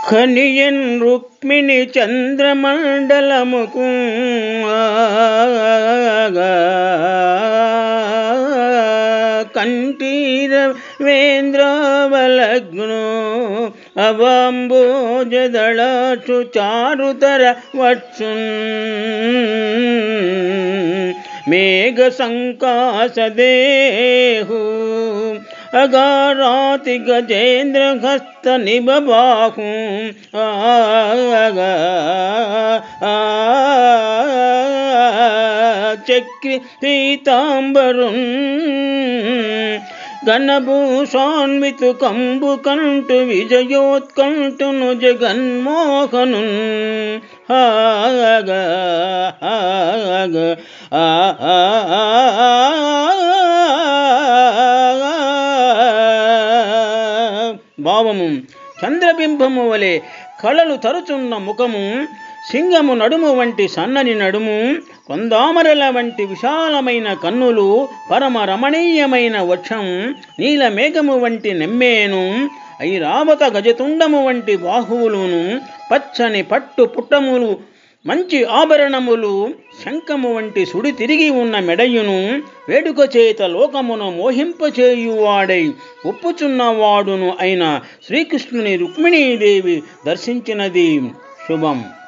కనియన్ రుక్మిణి చంద్రమండలముకు కంఠీర వేంద్రావలగ్ను అవంబోజదళచు చారుతర వచ్చున్ మేఘ సంకాసదేహు అగారాతి గజేంద్ర హస్త నిబబాహు చక్రి పీతాంబరున్ ఘనభూషాన్వితు కంబు కంటు విజయోత్కంఠును జగన్మోహను హాగ హాగ భావము చంద్రబింబము వలె కళలు తరుచున్న ముఖము సింగము నడుము వంటి సన్నని నడుము కొందామరల వంటి విశాలమైన కన్నులు పరమ రమణీయమైన వక్షం నీల మేఘము వంటి నెమ్మేను ఐరావత గజతుండము వంటి బాహువులును పచ్చని పట్టు పుట్టములు మంచి ఆభరణములు శంఖము వంటి సుడి తిరిగి ఉన్న మెడయును వేడుక చేత లోకమును మోహింపచేయువాడై ఒప్పుచున్నవాడును అయిన శ్రీకృష్ణుని రుక్మిణీదేవి దర్శించినది శుభం